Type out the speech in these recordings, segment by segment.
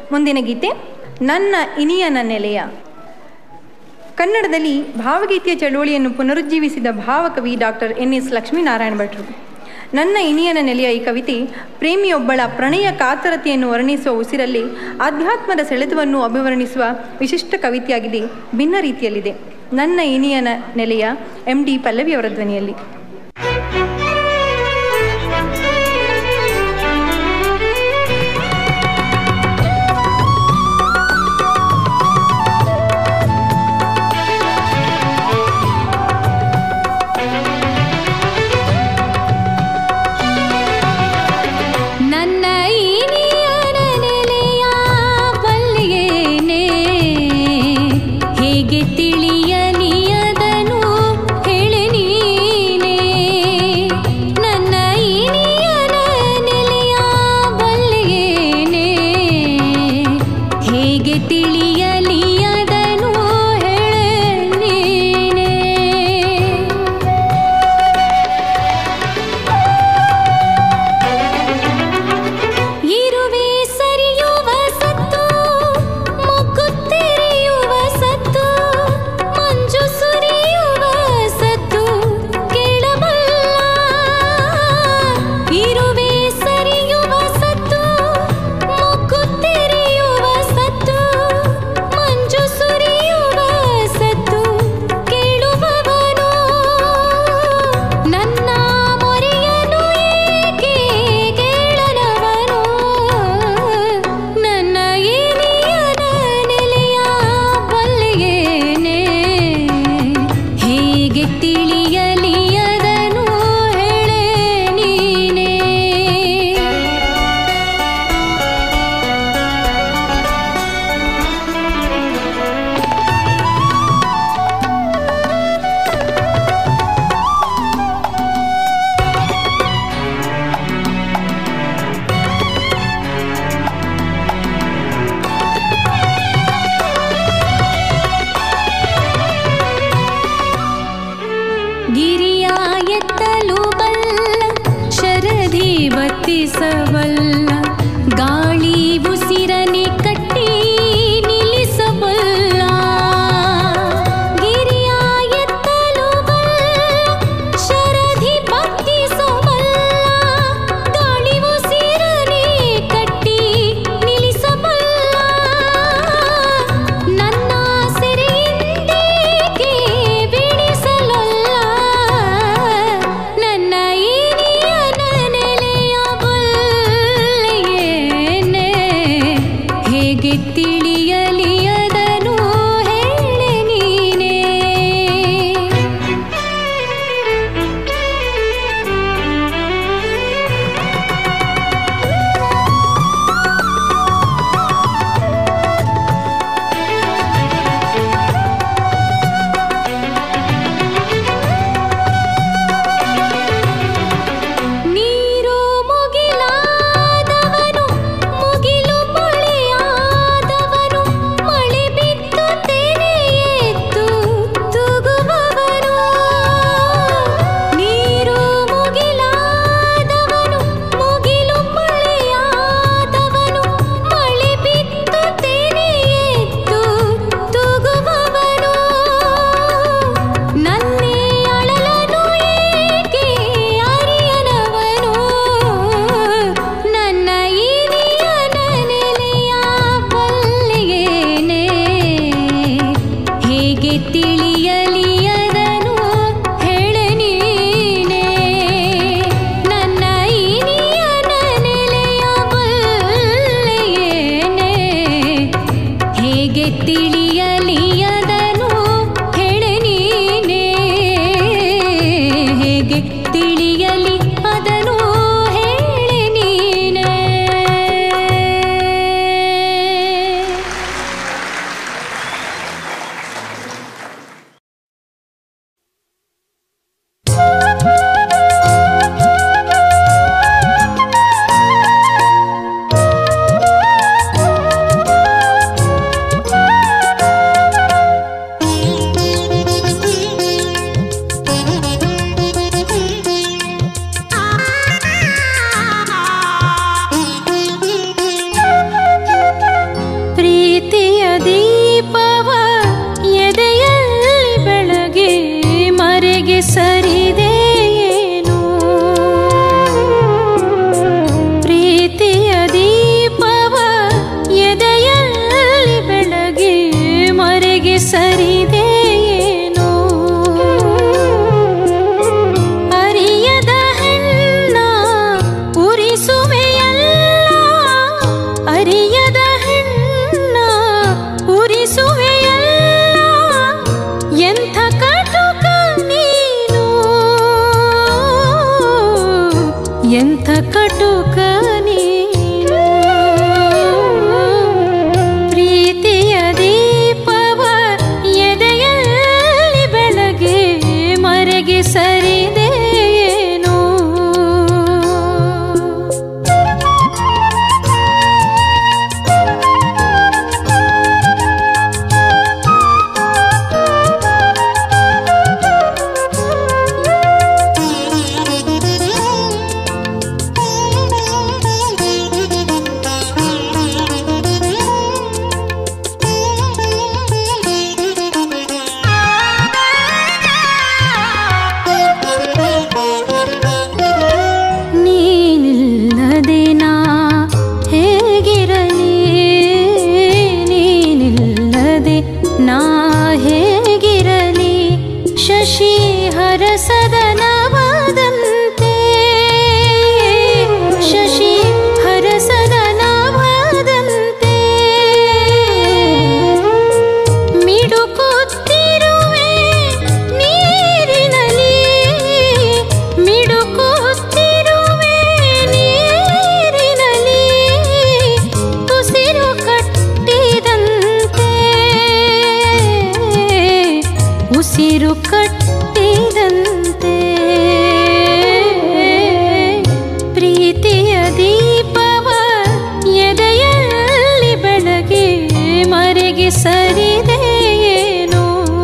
ಮುಂದಿನ ಗೀತೆ ನನ್ನ ಇನಿಯನ ನೆಲೆಯ ಕನ್ನಡದಲ್ಲಿ ಭಾವಗೀತೆಯ ಚಳುವಳಿಯನ್ನು ಪುನರುಜ್ಜೀವಿಸಿದ ಭಾವಕವಿ ಡಾಕ್ಟರ್ ಎನ್ ಎಸ್ ಲಕ್ಷ್ಮೀನಾರಾಯಣ ಭಟ್ರು ನನ್ನ ಇನಿಯನ ನೆಲೆಯ ಈ ಕವಿತೆ ಪ್ರೇಮಿಯೊಬ್ಬಳ ಪ್ರಣಯ ಕಾತರತೆಯನ್ನು ವರ್ಣಿಸುವ ಉಸಿರಲ್ಲಿ ಆಧ್ಯಾತ್ಮದ ಸೆಳೆತವನ್ನು ಅಭಿವರ್ಣಿಸುವ ವಿಶಿಷ್ಟ ಕವಿತೆಯಾಗಿದೆ ಭಿನ್ನ ರೀತಿಯಲ್ಲಿದೆ ನನ್ನ ಇನಿಯನ ನೆಲೆಯ ಎಂ ಡಿ ಪಲ್ಲವಿಯವರ ಧ್ವನಿಯಲ್ಲಿ ನನ್ನ ಇನಿಯನ ನೆಲೆಯ ಬಲ್ಲೆಯೇನೆ ಹೇಗೆ ತಿಳಿಯಲಿ ಅದನು ಹೇಳಿ ನೀನೇ ನನ್ನ ಇನಿಯನ ನೆಲೆಯ ಬಲ್ಲೆಯೇನೆ ಹೇಗೆ ತಿಳಿಯಲಿ ಅದನು ಹೇಳಿ ನೀನೇ ಇರುವೆ ಸರಿಯುವ ಸತ್ತು ಮುಕ್ಕುತ್ತೆರೆಯುವ ಸತ್ತು ಮಂಜು ಸುರಿಯುವ ಸತ್ತು ಕೇಳಬಲ್ಲ ಇರುವೆ ಸರಿಯುವ ಸತ್ತು ಮುಕ್ಕುತ್ತೆರೆಯುವ ಸತ್ತು ಮಂಜು ಸುರಿಯುವ ಸತ್ತು ಕೇಳುವವನು ನನ್ನ ಮೊರೆಯನು ಏಕೆ ಕೇಳಲವನು ನನ್ನ ಏನಿಯನ ನೆಲೆಯ ಬಲ್ಲೆಯೇನೆ ಹೇಗೆ ತಿಳಿಯಲಿ ಅದನು ಹೇಳೆ ನೀನೇ ಗಿರಿಯ ಎತ್ತಲು ಬಲ್ಲ ಶರದಿ ಬತ್ತಿಸಬಲ್ಲ ಗಾಳಿ ಉಸಿರನೆ ಕಟ್ಟಿ ನಿಲ್ಲಿಸಬಲ್ಲ ಗಿರಿಯ ಎತ್ತಲು ಬಲ್ಲ ಶರದಿ ಬತ್ತಿಸಬಲ್ಲ ಗಾಳಿ ಉಸಿರನೆ ಕಟ್ಟಿ ನಿಲ್ಲಿಸಬಲ್ಲ ನನ್ನ ಸೆರೆಯಿಂದೇಕೆ ಬಿಡಿಸಲಲ್ಲ ನನ್ನ ಇನಿಯನ ನೆಲೆಯ ಬಲ್ಲೆಯೇನೆ ಹೇಗೆ ತಿಳಿಯಲಿ ಅದನು ಹೇಳೆ ನೀನೇ ನೀರು ಮುಗಿಲಾದವನು ಮುಗಿಲು ಮಳೆಯಾದವನು ಸರಿದೇನೋ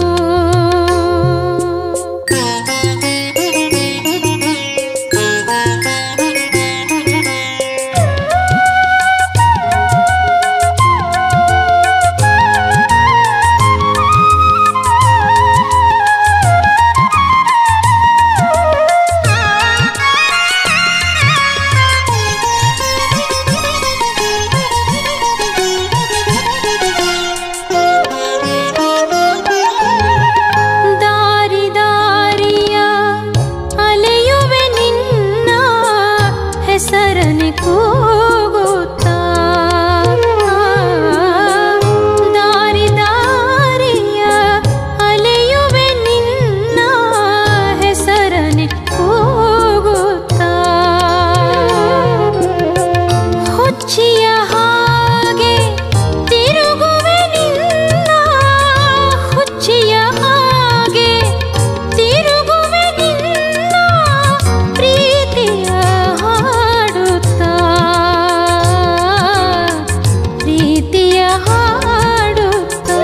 ದಾರಿ ದಾರಿಯ ಅಲೆಯುವೆ ನಿನ್ನ ಹೆಸರನೆ ಕೂಗುತ್ತಾ ದಾರಿ ದಾರಿಯ ಅಲೆಯುವೆ ನಿನ್ನ ಹೆಸರನೆ ಕೂಗುತ್ತಾ ಹುಚ್ಚಿಯ ಹಾಗೆ ತಿರುಗುವೆ ನಿನ್ನ ಹುಚ್ಚಿಯ ಹಾಗೆ ತಿರುಗುವೆ ನಿನ್ನ ಪ್ರೀತಿಯ ಹಾಡುತ್ತಾ ಪ್ರೀತಿಯ ಹಾಡುತ್ತಾ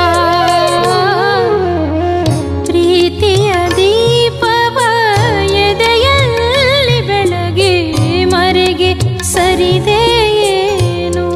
ಪ್ರೀತಿಯ ದೀಪವ ಎದೆಯಲ್ಲಿ ಬೆಳಗಿ ಮರೆಗೆ ಸರಿದೆಯೇನು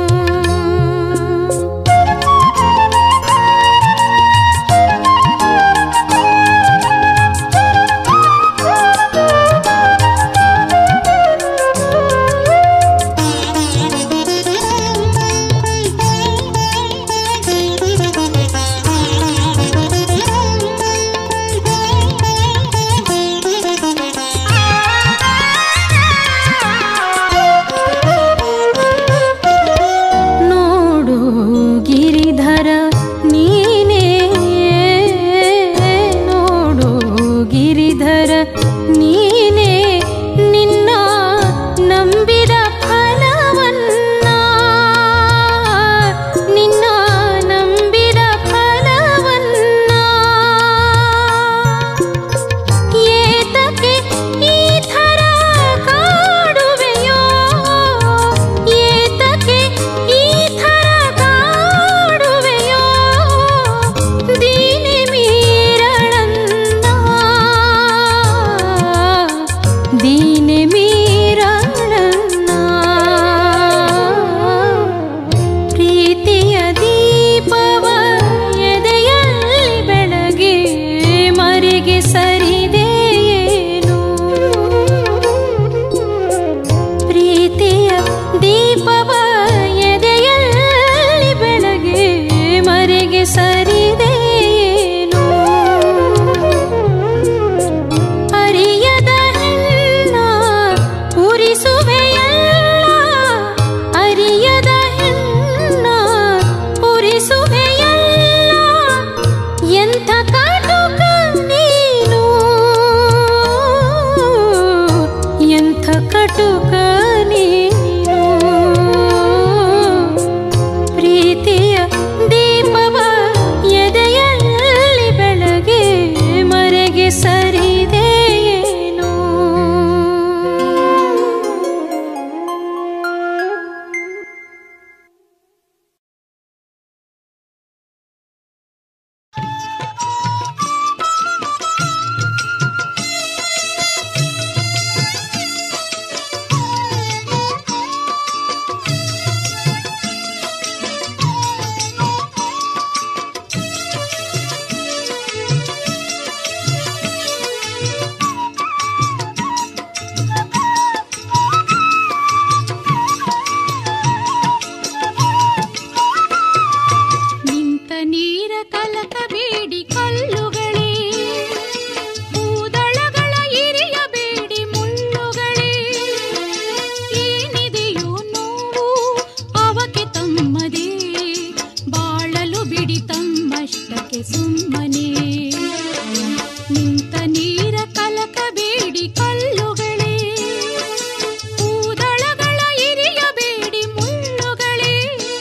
ನೋಡು ಗಿರಿಧರ ನೀನೇ ನೋಡು ಗಿರಿಧರ ನೀನೇ ನಿನ್ನ ನಂಬಿದ ಫಲವನ್ನ ನಿನ್ನ ನಂಬಿದ ಫಲವನ್ನ ಏತಕ್ಕೆ ಈ ಥರ ಕಾಡುವೆಯೋ ಏತಕ್ಕೆ ಈ ಥರ ಕಾಡುವೆಯೋ ದೀನೆ ಮೀರಳನ್ನ ದೀನೆ ಮೀರಳನ್ನ ಪ್ರೀತಿಯ ದೀಪವ ಎದೆಯಲ್ಲಿ ಬೆಳಗಿ ಮರಿಗೆ ಸರಿದೆಯೇನು ಪ್ರೀತಿಯ ದೀಪವ ಎದೆಯಲ್ಲಿ ಬೆಳಗಿ ಮರಿಗೆ ಸರಿದೆಯೇನು ಅರಿಯದ ಹೆಣ್ಣ ಪುರಿಸುವೆಯಲ್ಲ ಅರಿಯದ ಹೆಣ್ಣ ಪುರಿಸುವೆಯಲ್ಲ ಎಂಥ ಕಾಟುಕ ನೀನು ಎಂಥ ಕಟುಕ ನೀನು ಪ್ರೀತಿಯ ದೀಪವ ಎದೆಯಲ್ಲಿ ಬೆಳಗ್ಗೆ ಮರೆಗೆ ಸರಿದೆಯೇನು ನಿಂತ ನೀರ ಕಲಕಬೇಡಿ ಕಲ್ಲುಗಳೇ ಕೂದಳಗಳ ಇರಿಯಬೇಡಿ ಮುಳ್ಳುಗಳೇ ಏನಿದೆಯೋ ನೋವು ಅವಕ್ಕೆ ತಮ್ಮದೇ ಬಾಳಲು ಬಿಡಿ ತಮ್ಮಷ್ಟಕ್ಕೆ ಸುಮ್ಮನೆ ನಿಂತ ನೀರ ಕಲಕಬೇಡಿ ಕಲ್ಲುಗಳೇ ಕೂದಳಗಳ ಇರಿಯಬೇಡಿ ಮುಳ್ಳುಗಳೇ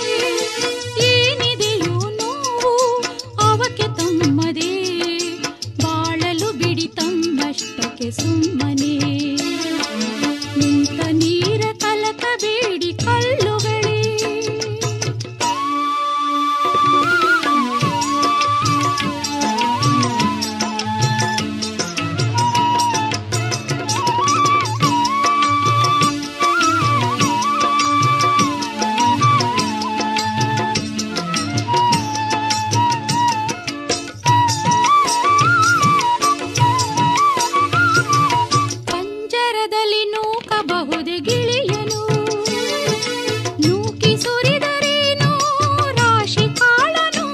ಏನಿದೆಯೋ ನೋವು ಅವಕ್ಕೆ ತಮ್ಮದೇ ಬಾಳಲು ಬಿಡಿ ತಮ್ಮಷ್ಟಕ್ಕೆ ಸುಮ್ಮನೆ ನಿಂತ ನೀರ ಕಲಕಬೇಡಿ ಕಲ್ಲುಗಳೇ ನೂಕಿ ಸುರಿದರೇನು ರಾಶಿ ಕಾಳನು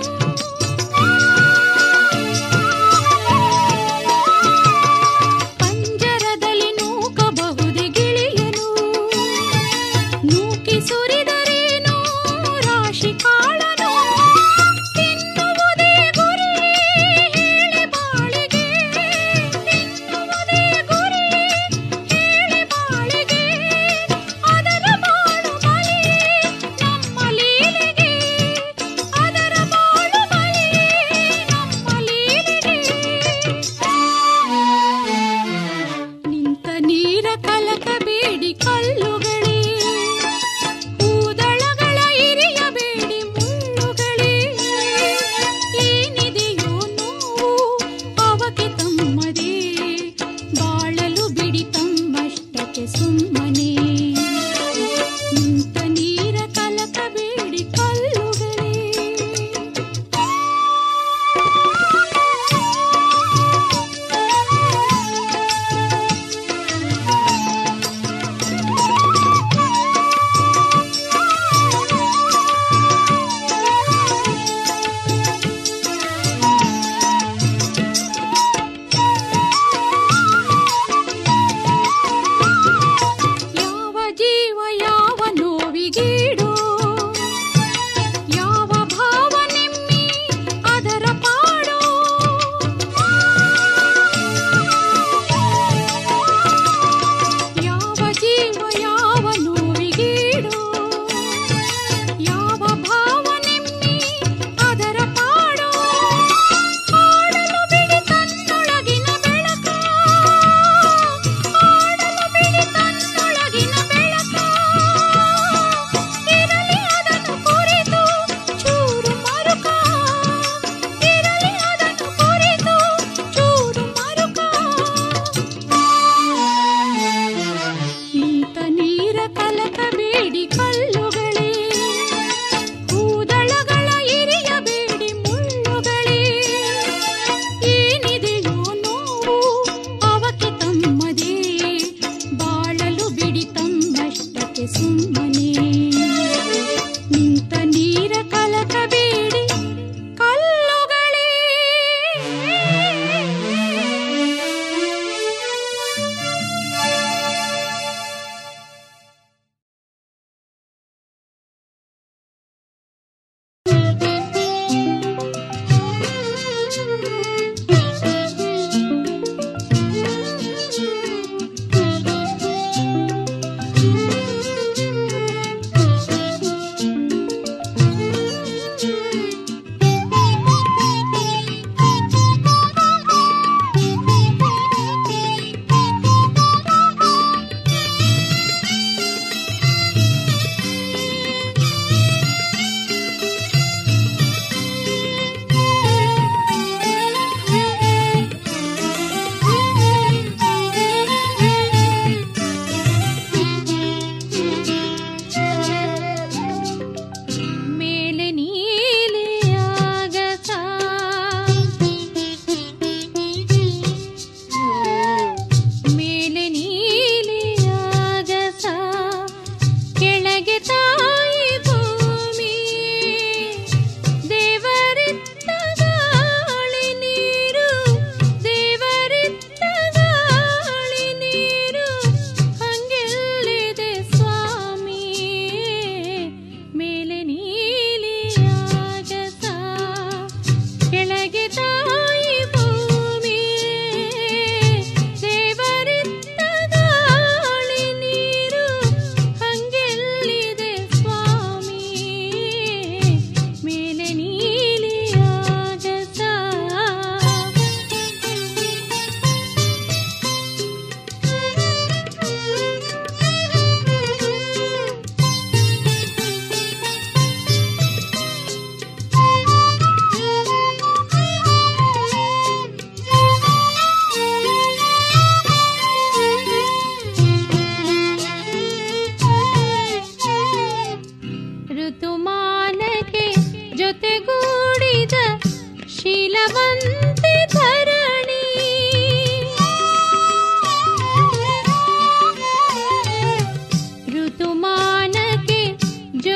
ಪಂಜರದಲ್ಲಿ ನೂಕಬಹುದೇ ಗಿಳಿಯನು ನೂಕಿ ಸುರಿದರೇನು ರಾಶಿ ಕಾಳನು ತಿನ್ನುವುದೇ ಗುರಿ ಹೇಳಿ ಬಾಳಿಗೆ ತಿನ್ನುವುದೇ ಗುರಿ ಹೇಳಿ ಬಾಳಿಗೆ ಅದರ ಬಾಳು ಬಲಿ ನಮ್ಮ ಲೀಲೆಗೆ ಅದರ ಬಾಳು ಬಲಿ ನಮ್ಮ ಲೀಲೆಗೆ ನಿಂತ ನೀರ ಕಲಕಬೇಡಿ ಕಲ್ಲುಗಳೇ ಕೂದಳಗಳ ಇರಿಯಬೇಡಿ ಮುಳ್ಳುಗಳೇ ಏನಿದೆಯೋ ನೋವು ಅವಕ್ಕೆ ತಮ್ಮದೇ ಬಾಳಲು ಬಿಡಿ ತಮ್ಮಷ್ಟಕ್ಕೆ ಸುಮ್ಮನೆ ನಿಂತ ನೀರ ಕಲಕಬೇಡಿ ಕಲ್ಲುಗಳೇ ಯಾವ ಜೀವ ಯಾವ ನೋವಿಗೀಡೋ ಯಾವ ಭಾವ ನೆಮ್ಮಿ ಅದರ ಪಾಡೋ ಯಾವ ಜೀವ ಯಾವ ನೋವಿಗೀಡೋ ಯಾವ ಭಾವ ನೆಮ್ಮಿ ಅದರ ಪಾಡೋ ಆಡಲು ಬಿಡಿ ತನ್ನೊಳಗಿನ ಬೆಳಕ ಆಡಲು ಬಿಡಿ ತನ್ನೊಳಗಿನ ಬೆಳಕ ಇರಲಿ ಅದನ್ನು ಕುರಿತು ಚೂರು ಮರುಕ ಇರಲಿ ಅದನ್ನು ಕುರಿತು ಚೂರು ಮರುಕ ನಿಂತ ನೀರ ಕಲಕಬೇಡಿ ಕಲ್ಲುಗಳೇ ಕೂದಳಗಳ ಇರಿಯಬೇಡಿ ಮುಳ್ಳುಗಳೇ ಏನಿದೆಯೋ ನೋವು ಅವಕ್ಕೆ ತಮ್ಮದೇ ಬಾಳಲು ಬಿಡಿ ತಮ್ಮಷ್ಟಕ್ಕೆ ಸುಮ್ಮನೆ ನಿಂತ ನೀರ ಕಲಕಬೇಡಿ ಕಲ್ಲುಗಳೇ ಮೇಲೆ ನೀಲಿಯಾಗಸ ಮೇಲೆ ನೀಲಿಯಾಗಸ ಕೆಳಗೆ ತಾಯಿ ಭೂಮಿ ದೇವರಿತ್ತ ಗಾಳಿ ನೀರು ದೇವರಿತ್ತ ಗಾಳಿ ನೀರು ಹಂಗೆಲ್ಲಿದೆ ಸ್ವಾಮಿ ಮೇಲೆ ನೀಲಿಯಾಗಸ ಕೆಳಗೆ ತಾಯಿ ಭೂಮಿ ದೇವರಿತ್ತ ಗಾಳಿ ನೀರು ಹಂಗೆಲ್ಲಿದೆ ಸ್ವಾಮಿ ಮೇಲೆ ನೀಲಿಯಾಗಸ ಋತುಮಾನಕ್ಕೆ ಜೊತೆಗೂಡಿದ ಶೀಲವಂತೆ ಧರಣಿ ಋತುಮಾನಕ್ಕೆ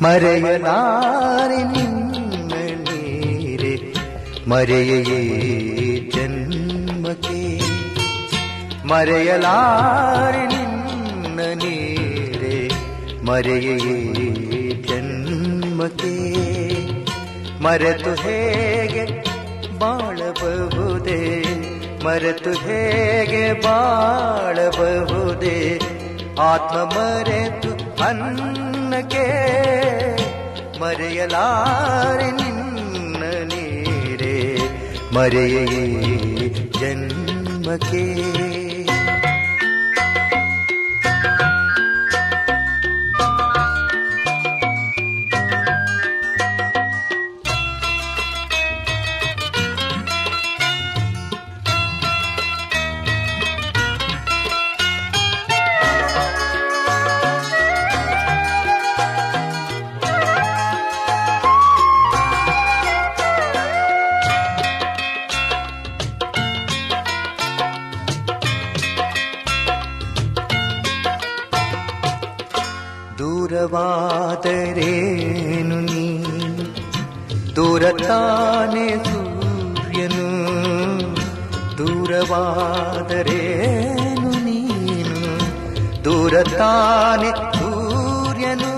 ಮರೆಯಲಾರೆ ನಿನ್ನ ನೀರೆ ಮರೆಯೇ ಜನ್ಮಕ್ಕೆ ಮರೆಯಲಾರೆ ನಿನ್ನ ನೀರೆ ಮರೆಯೇ ಜನ್ಮಕ್ಕೆ ಮರೆತು ಹೇಗೆ ಬಾಳಬಹುದೇ ಮರೆತು ಹೇಗೆ ಬಾಳಬಹುದೇ ಆತ್ಮ ಮರೆತು ಅನ್ನಕ್ಕೆ ಮರೆಯಲಾರೆ ನಿನ್ನ ನೀರೇ ಮರೆಯೇ ಜನ್ಮಕ್ಕೆ ದೂರವಾದರೇನು ನೀ ದೂರ ತಾನೆ ಸೂರ್ಯನು ದೂರವಾದರೇನು ನೀನು ದೂರ ತಾನೆ ಸೂರ್ಯನು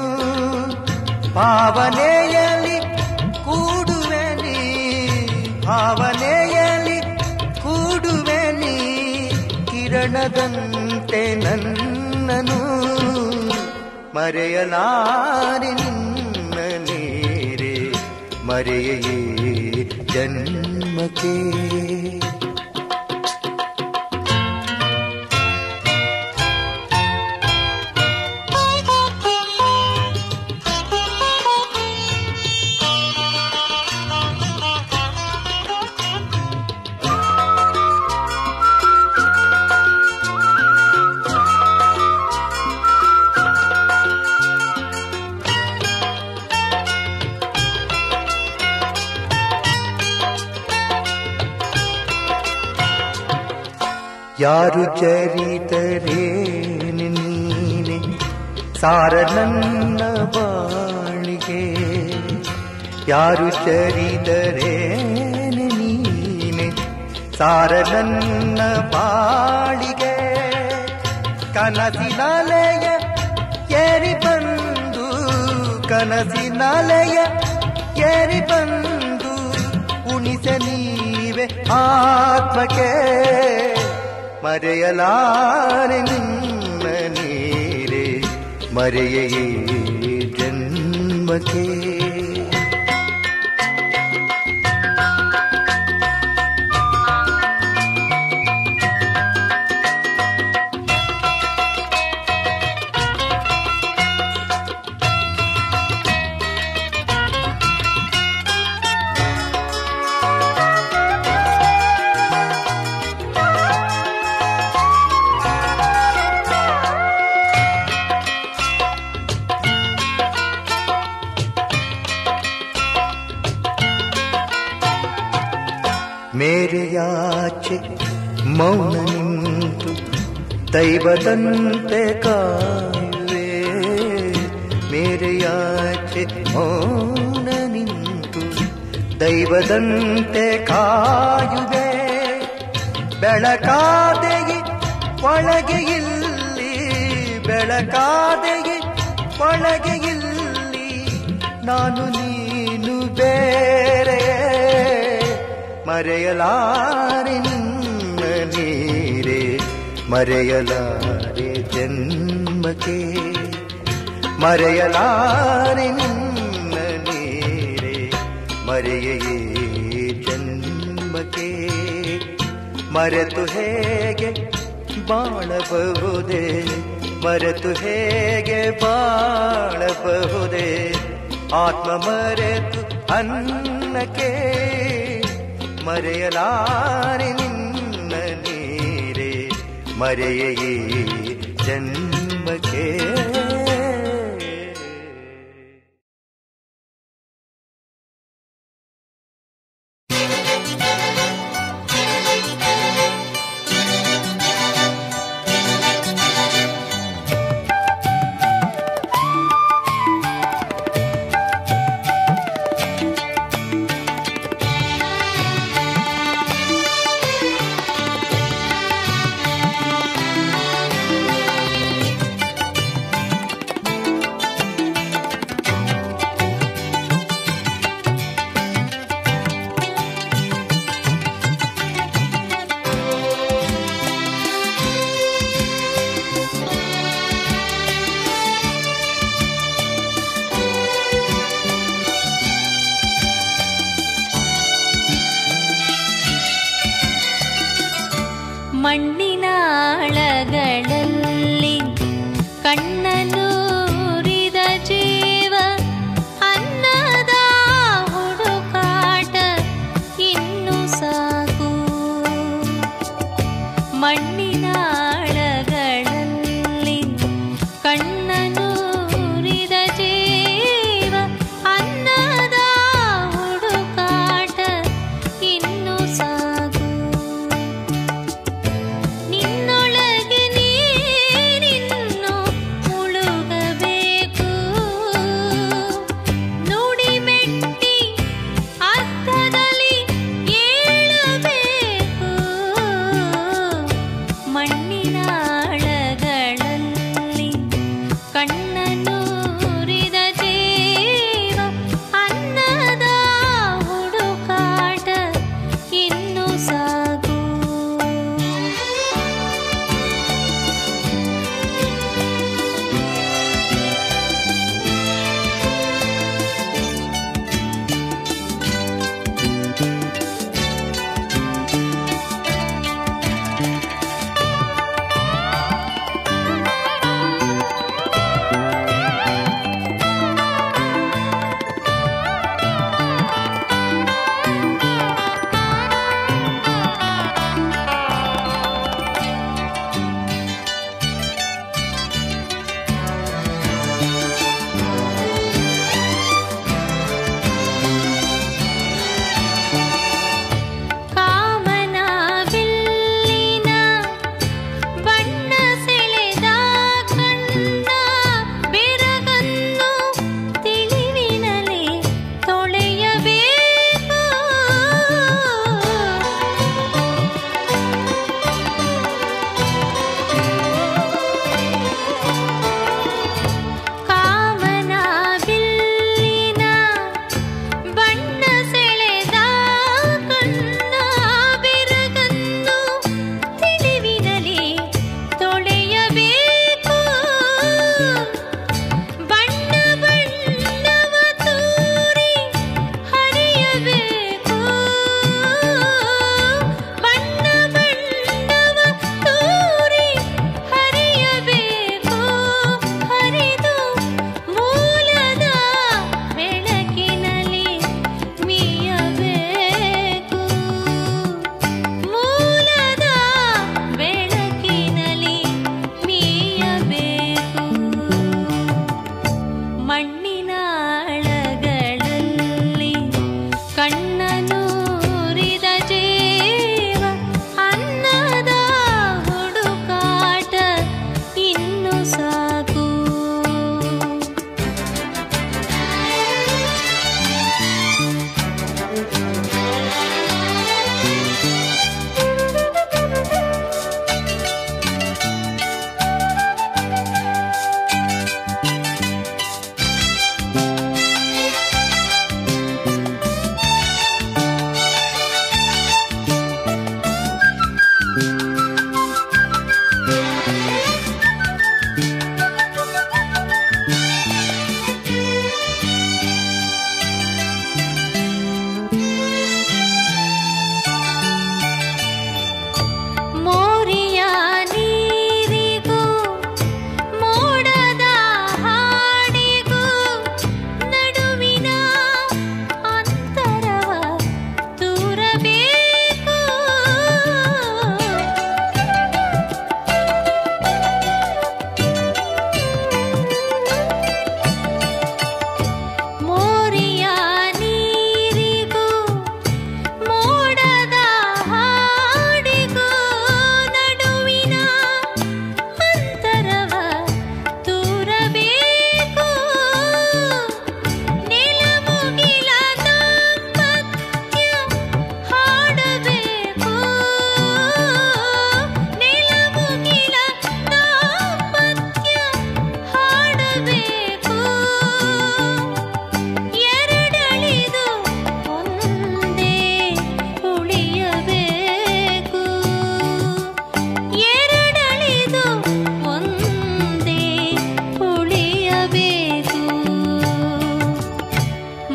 ಭಾವನೆಯಲ್ಲಿ ಕೂಡುವೆ ನೀ ಭಾವನೆಯಲ್ಲಿ ಕೂಡುವೆ ನೀ ಕಿರಣದಂತೆ ನನ್ನನು ಮರೆಯಲಾರೆ ನಿನ್ನ ನೀರೇ ಮರೆಯೇ ಜನ್ಮಕ್ಕೆ ಯಾರು ಚರಿತರೇನು ನೀನೆ ಸಾರ ನನ್ನ ಬಾಳಿಗೆ ಯಾರು ಚರಿತರೇನು ನೀನೆ ಸಾರ ನನ್ನ ಬಾಳಿಗೆ ಕನಸಿನಲೆಯ ಏರಿ ಬಂದು ಕನಸಿನಲೆಯ ಏರಿ ಬಂದು ಉಣಿಸ ನೀವೆ ಆತ್ಮಕ್ಕೆ ಮರೆಯಲಾರೆ ನಿನ್ನ ನೀರೇ ಮರೆಯೇ ಜನ್ಮಕ್ಕೆ ಮೇರೆಯಾಚೆ ಮೌನ ನಿಂತು ದೈವದಂತೆ ಕಾಯುವೆ ಮೇರೆಯಾಚೆ ಮೌನ ನಿಂತು ದೈವದಂತೆ ಕಾಯುವೆ ಬೆಳಕಾದೆಗೆ ಒಳಗೆ ಇಲ್ಲಿ ಬೆಳಕಾದೆಗೆ ಒಳಗೆ ಇಲ್ಲಿ ನಾನು ನೀನು ಬೇರೆ ಮರೆಯಲಾರೆ ನಿನ್ನ ನೀರೇ ಮರೆಯಲಾರೆ ಜನ್ಮಕ್ಕೆ ಮರೆಯಲಾರೆ ನಿನ್ನ ನೀರೇ ಮರೆಯೇ ಜನ್ಮಕ್ಕೆ ಮರೆತು ಹೇಗೆ ಬಾಳಬಹುದೇ ಮರೆತು ಹೇಗೆ ಬಾಳಬಹುದೇ ಆತ್ಮ ಮರೆತು ಅನ್ನಕ್ಕೆ ಮರೆಯಲಾರೆ ನಿನ್ನ ನೀರೇ ಮರೆಯೇ ಜನ್ಮಕ್ಕೆ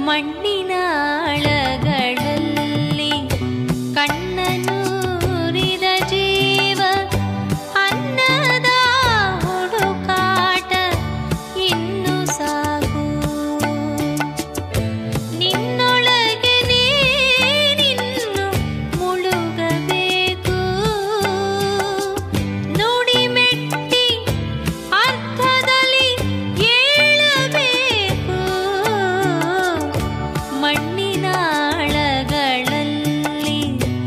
ಮಣ್ಣಿನಾಳಗಳಲ್ಲಿ ಕಣ್ಣನೂರಿದ ಜೀವ ಅನ್ನದ ಹುಡುಕಾಟ ಇನ್ನು ಸಾಕು ನಿನ್ನೊಳಗೆ ನೀನಿನ್ನು ಮುಳುಗಬೇಕು ನುಡಿಮೆಟ್ಟಿ ಅರ್ಥದಲ್ಲಿ ಏಳಬೇಕು ಮಣ್ಣಿನಾಳಗಳಲ್ಲಿ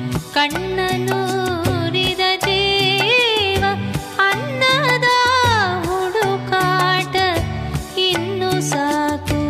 ಕಣ್ಣನೂರಿದ ಜೀವ ಅನ್ನದ ಹುಡುಕಾಟ ಇನ್ನು ಸಾಕು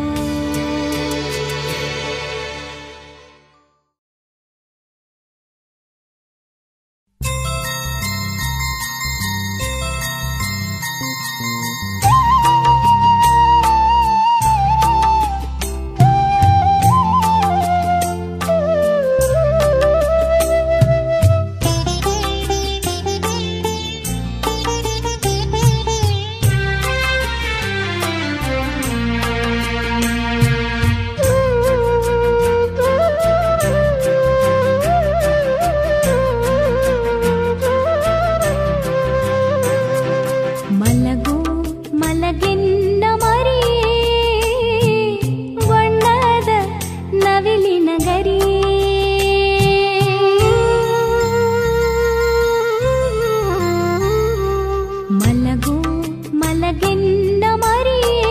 ಮಲಗು ಮಲಗೆನ್ನ ಮರಿಯೇ ಬಣ್ಣದ ನವಿಲಿನ ಗರಿಯೇ ಮಲಗು ಮಲಗೆನ್ನ ಮರಿಯೇ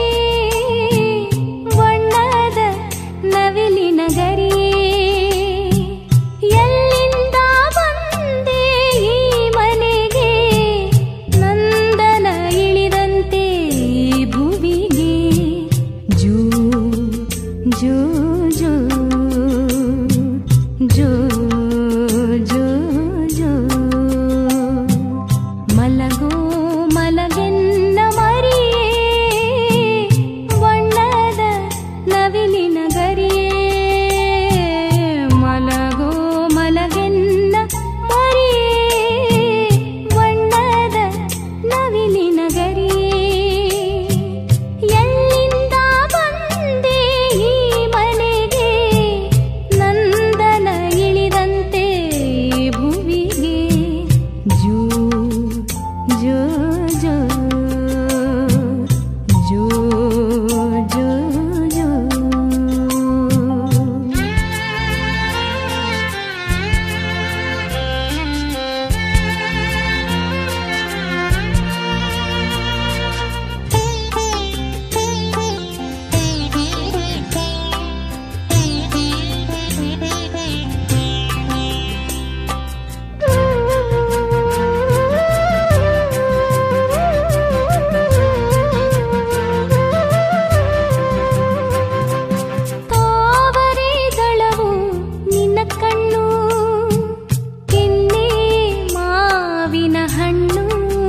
ಬಣ್ಣದ ನವಿಲಿನ ಗರಿಯೇ ಎಲ್ಲಿಂದ ಬಂದೆ ಈ ಮನೆಗೆ ನಂದನ ಇಳಿದಂತೆ ಈ ಭುವಿಗೆ ಜೋ ಜೋ ಜೋ ಜೋ ಜೋ ಜೋ ಮಲಗೋ ಮಲಗೆನ್ನ ಮರಿಯೇ ಬಣ್ಣದ ನವಿಲಿನ ಗರಿಯೇ ಮಲಗೋ ಮಲಗೆನ್ನ ಮರಿಯೇ ಬಣ್ಣದ ನವಿಲಿನ ಗರಿಯೇ ಎಲ್ಲಿಂದ ಬಂದೆ ಈ ಮನೆಗೆ ನಂದನ ಇಳಿದಂತೆ ಈ ಭುವಿಗೆ ಜೋ ಜೋ ಜೋ ಜೋ ಜೋ ಜೋ ತಾವರೆ ದಳವು ನಿನ್ನ ಕಣ್ಣು ಕೆನ್ನೆ ಮಾವಿನ ಹಣ್ಣು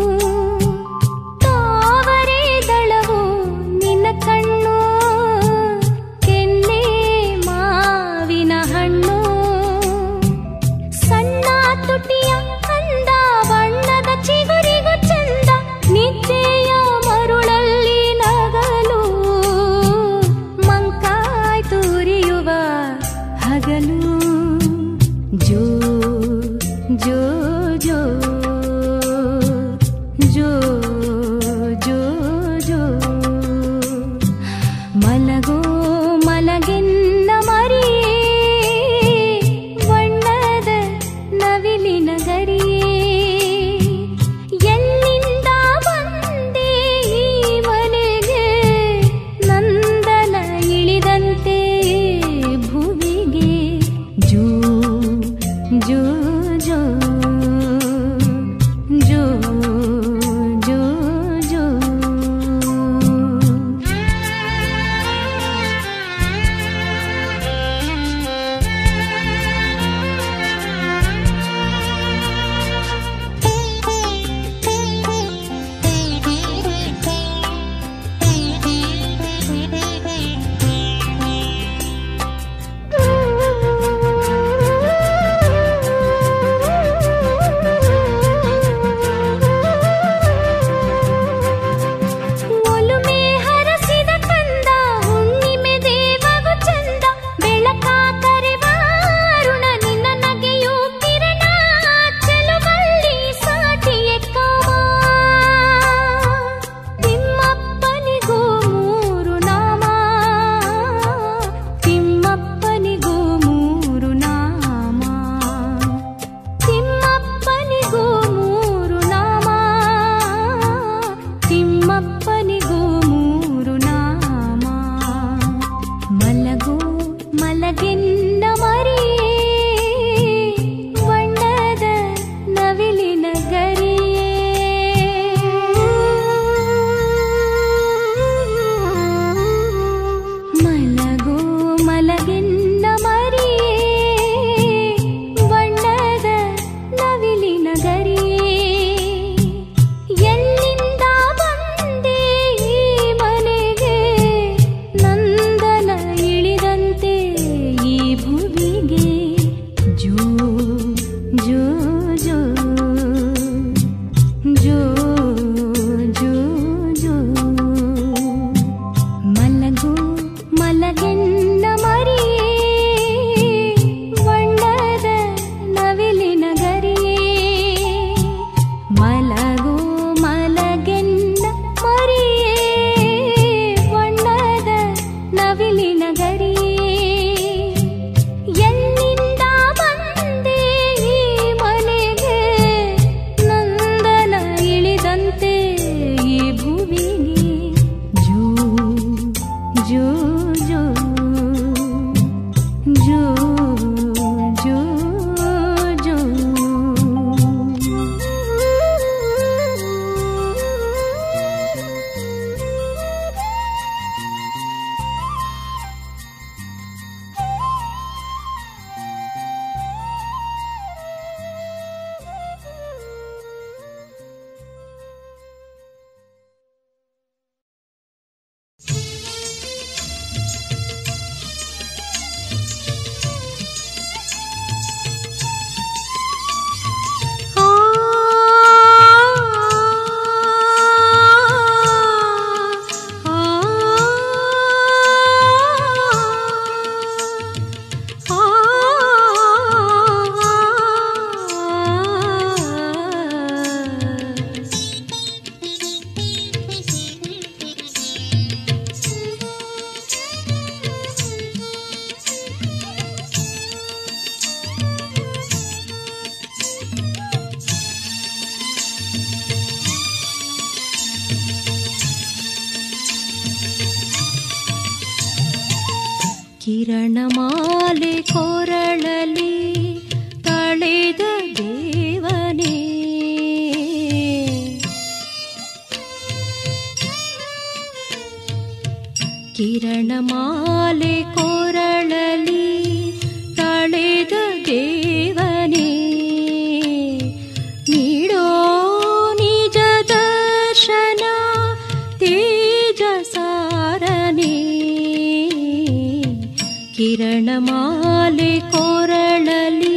ತಾವರೆ ದಳವು ನಿನ್ನ ಕಣ್ಣು ಕೆನ್ನೆ ಮಾವಿನ ಹಣ್ಣು ಸಣ್ಣ ತುಟಿಯ ಅಂದ ಬಣ್ಣದ ಚಿಗುರಿಗೂ ಚಂದ ನಿದ್ದೆಯ ಮರುಳಲ್ಲಿ ನಗಲು ಮಂಕಾಯ್ ತೂರಿಯುವ ಹಗಲು ಜೋ ಜೋ ಜೋ ಜೋ ಜೋ ಜೋ ಮಲಗೋ ಮಲಗೆನ್ನ ಮರಿಯೇ ಬಣ್ಣದ ನವಿಲಿನ ಗರಿಯೇ ಎಲ್ಲಿಂದ ಬಂದೆ ಈ ಮನೆಗೆ ನಂದನ ಇಳಿದಂತೆ ಭುವಿಗೆ ಜೋ ಜೋ ಜೋ ಜೋ ಜೋ ಜೋ ಕಿರಣಮಾಲೆ ಕೊರಳಲಿ ತಳೆದ ದೇವನೇ ಕಿರಣಮಾಲೆ ಕೊರಳಲಿ ತಳೆದ ದೇವನೇ ನೀಡೋ ನಿಜ ದರ್ಶನ ತೇಜ ಸಾರನೇ ಕಿರಣಮಾಲೆ ಕೊರಳಲಿ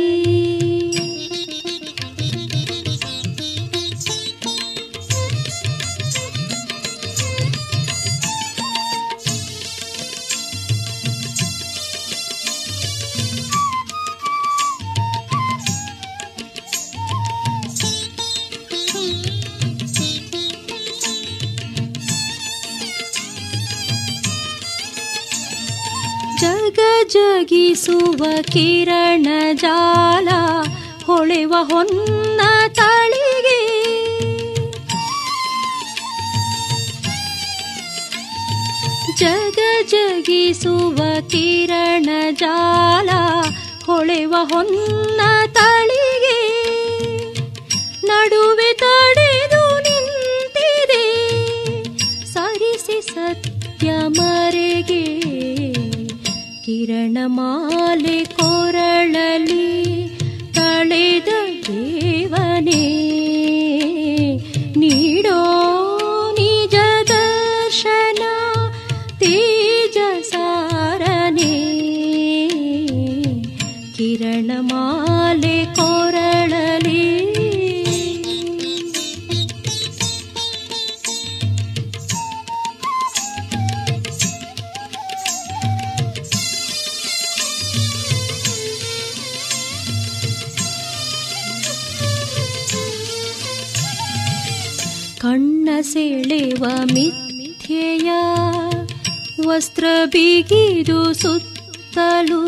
ಜಗ ಜಗಿಸುವ ಕಿರಣ ಜಾಲ ಹೊಳೆವ ಹೊನ್ನ ತಳಿಗೆ ಜಗ ಜಗಿಸುವ ಕಿರಣ ಜಾಲ ಹೊಳೆವ ಹೊನ್ನ ತಳಿಗೆ ನಡುವೆ ತಡೆದು ನಿಂತಿದೆ ಸರಿಸಿ ಸತ್ಯ ಮರೆಗೆ ಕಿರಣಮಾಲೆ ಕೊರಳಲಿ ತಳೆದ ದೇವನೇ ನೀಡೋ ನಿಜ ದರ್ಶನ ತೇಜ ಸಾರನೇ ಕಿರಣಮಾಲೆ ಕೊರಳಲಿ ಕಣ್ಣ ಸೆಳೆವ ಮಿಥ್ಯೆಯ ವಸ್ತ್ರ ಬಿಗಿದು ಸುತ್ತಲೂ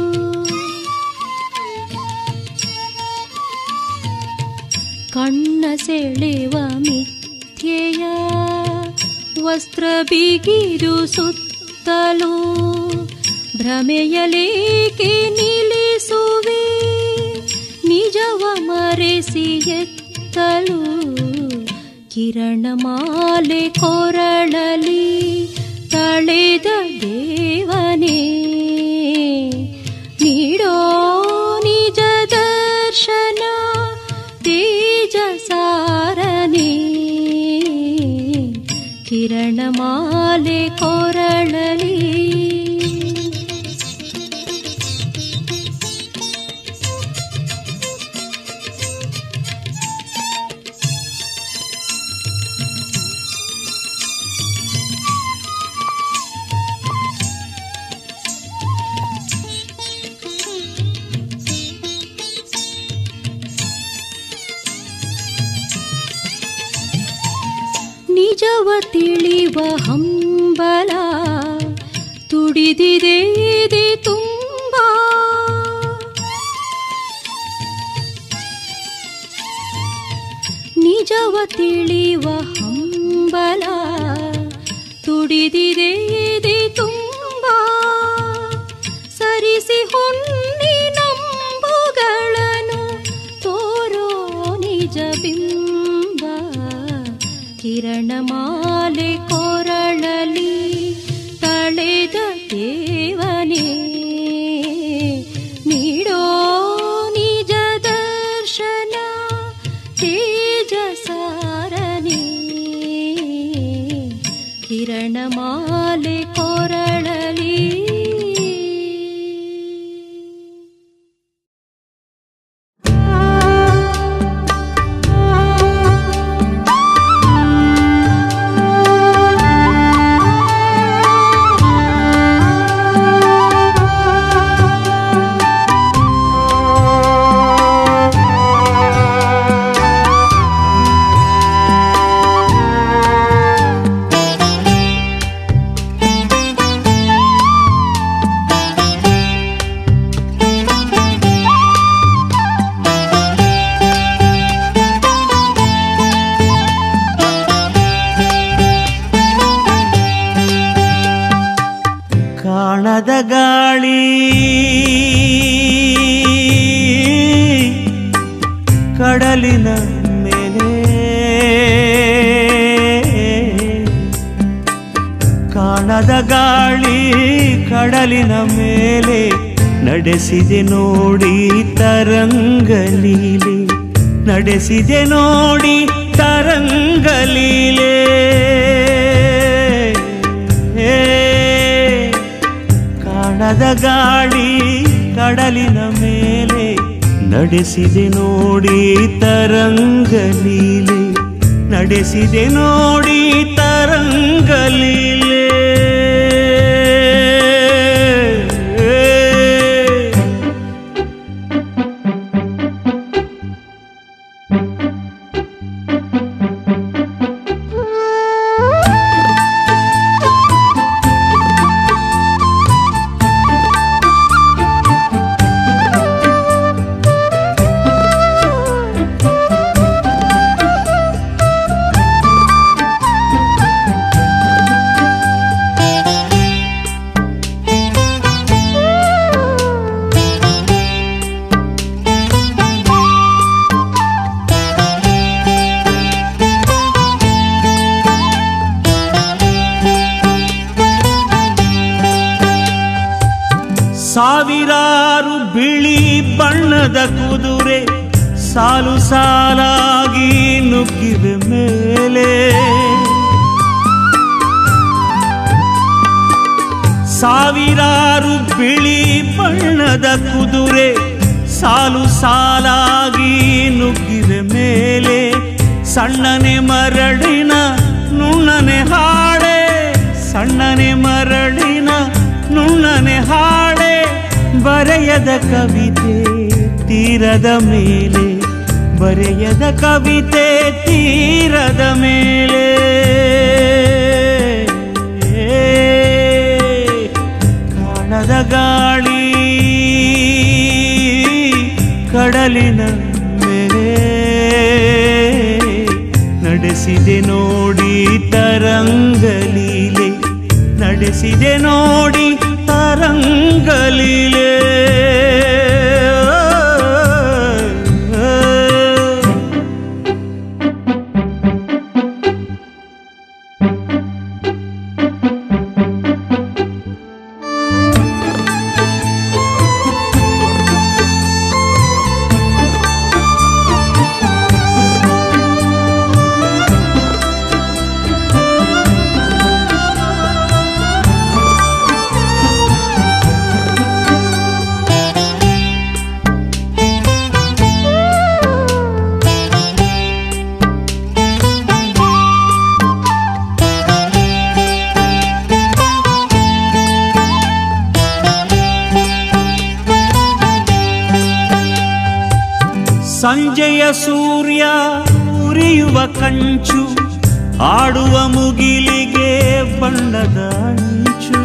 ಕಣ್ಣ ಸೆಳೆವ ಮಿಥ್ಯೆಯ ವಸ್ತ್ರ ಬಿಗಿದು ಸುತ್ತಲೂ ಭ್ರಮೆಯಲೇಕೆ ನಿಲ್ಲಿಸುವೆ ನಿಜವ ಮರೆಸಿ ಎತ್ತಲು ಕಿರಣಮಾಲೆ ಕೊರಳಲಿ ತಳೆದ ದೇವನೇ ನೀಡೋ ನಿಜ ದರ್ಶನ ತೇಜ ಸಾರನೇ ಕಿರಣಮಾಲೆ ಕೊರಳಲಿ ನಿಜವ ತಿಳಿವ ಹಂಬಲ ತುಡಿದಿದೆ ಎದೆ ತುಂಬ ನಿಜವ ತಿಳಿವ ಹಂಬಲ ತುಡಿದಿದೆ ಎದೆ ತುಂಬ ಸರಿಸಿ ಹೊನ್ನಿ ನಂಬುಗಳನ್ನು ತೋರೋ ನಿಜ ಬಿಂಬ ಕಿರಣಮಾಲೆ ಕೊರಳಲಿ ತಳೆದ ದೇವನೇ ನೀಡೋ ನಿಜ ದರ್ಶನ ತೇಜ ಸಾರನೇ ಕಿರಣಮಾಲೆ ಕೊರಳಲಿ ಆ ಗಾಳಿ ಕಡಲಿನ ಮೇಲೆ ಕಾಣದ ಗಾಳಿ ಕಡಲಿನ ಮೇಲೆ ನಡೆಸಿದೆ ನೋಡಿ ತರಂಗಲೀಲೆ ನಡೆಸಿದೆ ನೋಡಿ ತರಂಗಲೀಲೆ ಕಾಣದ ಗಾಳಿ ಕಡಲಿನ ಮೇಲೆ ನಡೆಸಿದೆ ನೋಡಿ ತರಂಗಲೀಲೆ ನಡೆಸಿದೆ ನೋಡಿ ತರಂಗಲೀಲೆ ಸಾವಿರಾರು ಬಿಳಿ ಬಣ್ಣದ ಕುದುರೆ ಸಾಲು ಸಾಲಾಗಿ ನುಗ್ಗಿವೆ ಮೇಲೆ ಸಾವಿರಾರು ಬಿಳಿ ಬಣ್ಣದ ಕುದುರೆ ಸಾಲು ಸಾಲಾಗಿ ನುಗ್ಗಿವೆ ಮೇಲೆ ಸಣ್ಣನೆ ಮರಳಿನ ನುಣ್ಣನೆ ಹಾಡೆ ಸಣ್ಣನೆ ಮರಳಿನ ನುಣ್ಣನೆ ಹಾಡೆ ಬರೆಯದ ಕವಿತೆ ತೀರದ ಮೇಲೆ ಬರೆಯದ ಕವಿತೆ ತೀರದ ಮೇಲೆ ಕಾಣದ ಗಾಳಿ ಕಡಲಿನ ಮೇಲೆ ನಡೆಸಿದೆ ನೋಡಿ ತರಂಗಲೀಲೆ ನಡೆಸಿದೆ ನೋಡಿ ತರಂಗಲೀಲೆ ಸಂಜೆಯ ಸೂರ್ಯ ಉರಿಯುವ ಕಂಚು ಆಡುವ ಮುಗಿಲಿಗೆ ಬಣ್ಣದ ಅಂಚು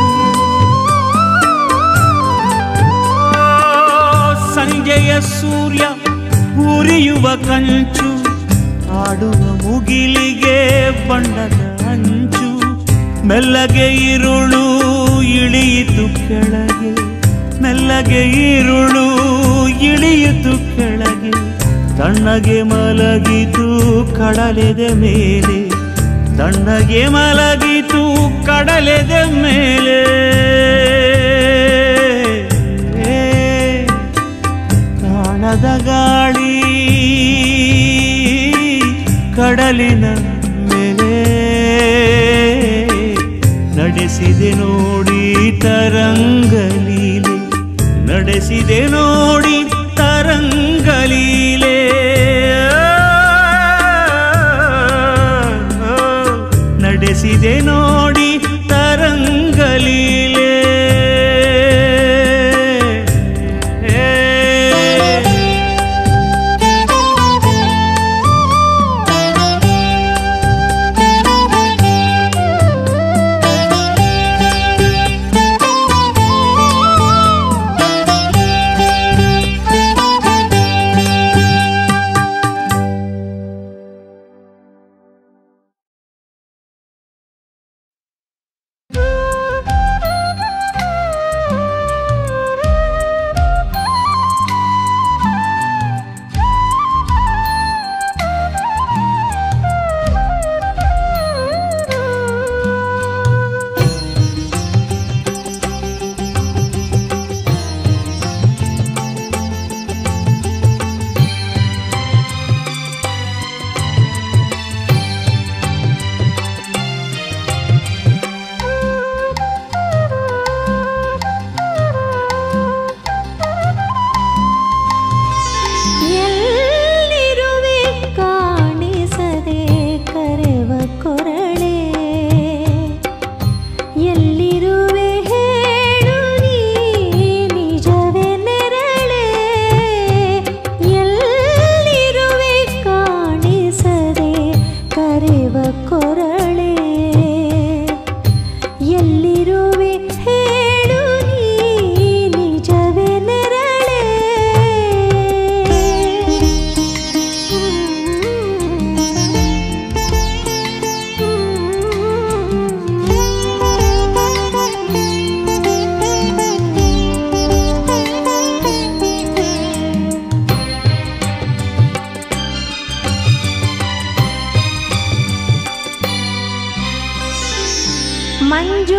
ಸಂಜೆಯ ಸೂರ್ಯ ಉರಿಯುವ ಕಂಚು ಆಡುವ ಮುಗಿಲಿಗೆ ಬಣ್ಣದ ಅಂಚು ಮೆಲ್ಲಗೆ ಇರುಳು ಇಳಿಯಿತು ಕೆಳಗೆ ಮೆಲ್ಲಗೆ ಇರುಳು ಇಳಿಯಿತು ಕೆಳಗೆ ತಣ್ಣಗೆ ಮಲಗಿತು ಕಡಲೆದೆ ಮೇಲೆ ತಣ್ಣಗೆ ಮಲಗಿತು ಕಡಲೆದೆ ಮೇಲೆ ಕಾಣದ ಗಾಳಿ ಕಡಲಿನ ಮೇಲೆ ನಡೆಸಿದೆ ನೋಡಿ ತರಂಗಲೀಲೆ ನಡೆಸಿದೆ ನೋಡಿ ತರಂಗಲೀಲೆ ನಡೆಸಿದೆ ನೋಡಿ ತರಂಗಲೀಲೆ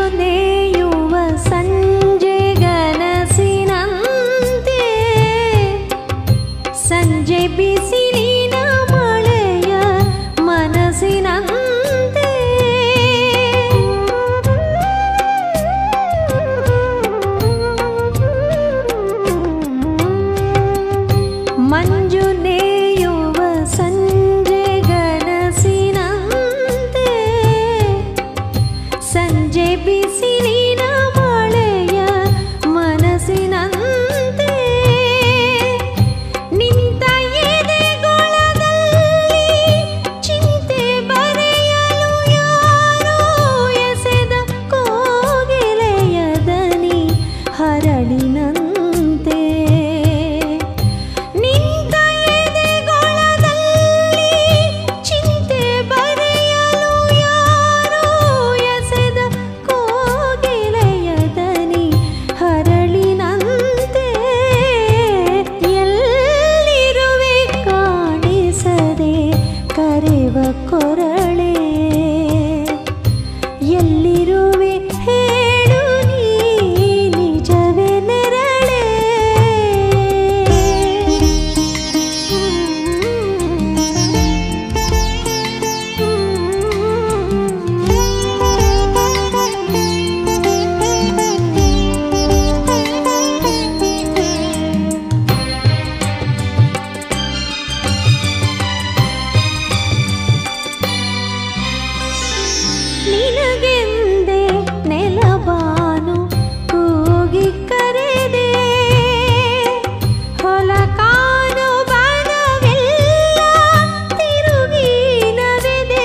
ನೇಯುವ ಸಂಜೆ ಗನಸಿನಂತೆ ಸಂಜೆ ಬಿಸಿಲಿನ ಮಳೆಯ ಮನಸ್ಸಿನಂತೆ ಮಂಜು ನೇಯುವ ಸಂಜೆ ಗನಸಿನಂತೆ ಸಂಜೆ ಬಿಸಿಲಿನ ಮಳೆಯ ಮನಸ್ಸಿನಂತೆ ನಿಂತ ಎದೆಗೊಳದಲ್ಲಿ ಚಿಂತೆ ಬರೆಯಲು ಯಾರೋ ಎಸೆದ ಕೋಗಿಲೆಯ ದನಿ ಹರಳಿನಂತೆ ನಿಂತ ಎದೆಗೊಳದಲ್ಲಿ ಚಿಂತೆ ಬರೆಯಲು ಯಾರೋ ಎಸೆದ ಕೋಗಿಲೆಯ ದನಿ ಹರಳಿನಂತೆ ಎಲ್ಲಿರುವೆ ಕಾಣಿಸದೆ ಕರೆವ ಕೊರಳೆ ಎಲ್ಲಿರುವೆ ಹೇಳು ನೀ ನಿಜವೇ ನೆರಳೆ ನಿನಗೆಂದೇ ನೆಲಬಾನು ಕೂಗಿ ಕರೆದೆ ಹೊಲಕಾನು ಬನವೆಲ್ಲ ತಿರುಗಿ ನವೆದೆ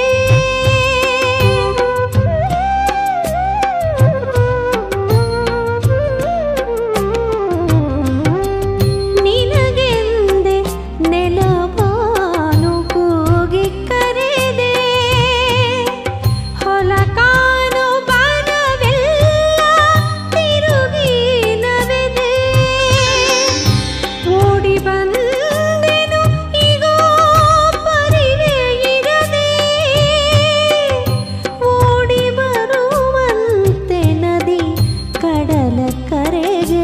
ನಿನಗೆಂದೆ ನೆಲಬಾನು ಕೂಗಿ ಕರೆದೆ ಹೊಲಕಾನು ಬನವೆಲ್ಲ ತಿರುಗಿ ನವೆದೆ ಓಡಿ ಬಂದೆನು ಈಗೋ ಪರಿವೆ ಇರದೆ ಓಡಿ ಬರುವಂತೆ ನದಿ ಕಡಲ ಕರೆಗೆ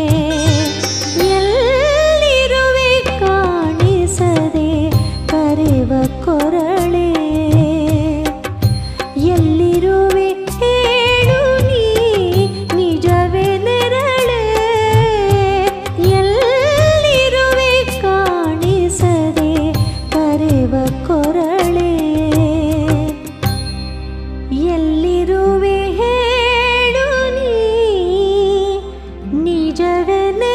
ಎಲ್ಲಿರುವೆ ಕಾಣಿಸದೆ ಕರೆವ ಕೊರಳೆ ಎಲ್ಲಿರುವೆ ಹೇಳು ನೀ ನಿಜವೇ ನೆರಳೆ ಎಲ್ಲಿರುವೆ ಕಾಣಿಸದೆ ಕರೆವ ಕೊರಳೆ ಎಲ್ಲಿರುವೆ ಹೇಳು ನೀ ನಿಜವೇ ನೆರಳೆ